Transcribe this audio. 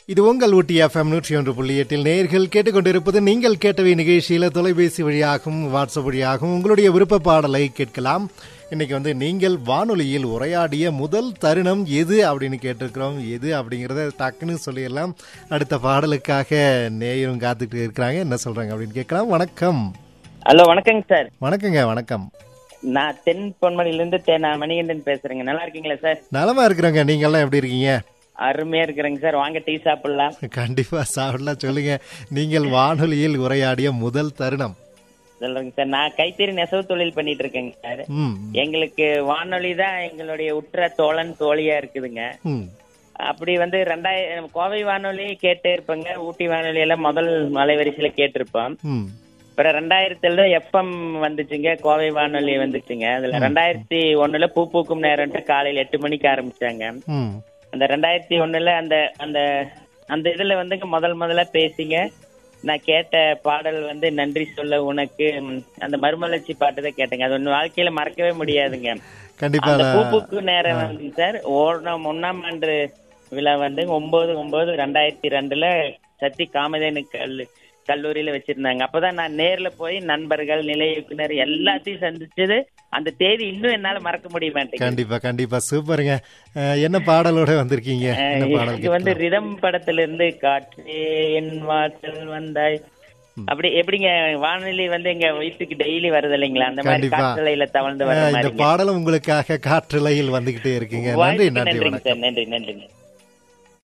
இது உங்கள் ஊட்டி எஃப்எம் நூற்றி ஒன்று புள்ளி எட்டில் நேர்கள் கேட்டுக்கொண்டிருப்பது நீங்கள் கேட்டவை நிகழ்ச்சியில் தொலைபேசி வழியாகவும் வாட்ஸ்அப் வழியாகவும் உங்களுடைய விருப்ப பாடலை கேட்கலாம் இன்னைக்கு வந்து நீங்கள் வானொலியில் உரையாடிய முதல் தருணம் எது அப்படின்னு கேட்டிருக்கிறோம் எது அப்படிங்கிறத டக்குன்னு சொல்லிடலாம் அடுத்த பாடலுக்காக நேயரும் காத்துட்டு இருக்கிறாங்க என்ன சொல்றாங்க அப்படின்னு கேட்கலாம் வணக்கம் ஹலோ வணக்கங்க சார் வணக்கங்க வணக்கம் நான் தென் பொன்மணிலிருந்து தே நான் மணிகண்டன் பேசுறேங்க நல்லா இருக்கீங்களா சார் நலமா இருக்கிறோங்க நீங்கெல்லாம் எப்படி இருக்கீங்க அருமையா இருக்கிறேங்க சார் வாங்க டீ சாப்பிடலாம் கண்டிப்பா சாப்பிடலாம் சொல்லுங்க நீங்கள் வானொலியில் உரையாடிய முதல் தருணம் சொல்றேங்க சார் நான் கைத்தறி நெசவு தொழில் பண்ணிட்டு இருக்கேங்க சார் ம் எங்களுக்கு வானொலி தான் எங்களுடைய உற்ற தோழன் தோழியா இருக்குதுங்க ம் அப்படி வந்து ரெண்டாயிரம் கோவை வானொலி கேட்டே இருப்பேங்க ஊட்டி வானொலி எல்லாம் முதல் அலைவரிசையில கேட்டிருப்போம் ம் அப்புறம் ரெண்டாயிரத்துல எஃப்எம் வந்துச்சுங்க கோவை வானொலி வந்துச்சுங்க அதுல ரெண்டாயிரத்தி ஒண்ணுல பூ பூக்கும் நேரம்ட்டு காலையில எட்டு மணிக்கு ஆரம்பிச்சாங்க ம் அந்த ரெண்டாயிரத்தி ஒண்ணுல அந்த அந்த அந்த இதுல வந்துங்க முதல் முதல்ல பேசிங்க நான் கேட்ட பாடல் வந்து நன்றி சொல்ல உனக்கு ம், அந்த மறுமலர்ச்சி பாட்டு தான் கேட்டேங்க அது ஒண்ணு வாழ்க்கையில மறக்கவே முடியாதுங்க கண்டிப்பா அந்த பூப்புக்கு நேரம் வந்து சார் ஓணம் ஒன்னாம் ஆண்டு விழா வந்து ஒன்பது ஒன்பது ரெண்டாயிரத்தி ரெண்டுல சத்தி காமதேனு கல் கல்லூரியில வச்சிருந்தாங்க அப்பதான் நான் நேர்ல போய் நண்பர்கள் நிலை இயக்குனர் எல்லாத்தையும் சந்திச்சது அந்த தேதி இன்னும் என்னால மறக்க முடிய மாட்டேங்குது கண்டிப்பா கண்டிப்பா சூப்பருங்க அஹ், என்ன பாடலோட வந்திருக்கீங்க என்ன பாடல் எனக்கு வந்து ரிதம் படத்துல இருந்து காற்றே என் வாசல் வந்தாய் அப்படி எப்படிங்க வானொலி வந்து எங்க வயசுக்கு டெய்லி வருது இல்லைங்களா அந்த மாதிரி கண்டிப்பா. காற்றலையில தவழ்ந்து வர அஹ், இந்த மாதிரி பாடலும் உங்களுக்காக காற்றலையில் வந்துகிட்டே இருக்குங்க நன்றி நன்றி நன்றிங்க வணக்கம் சார் நன்றி நன்றிங்க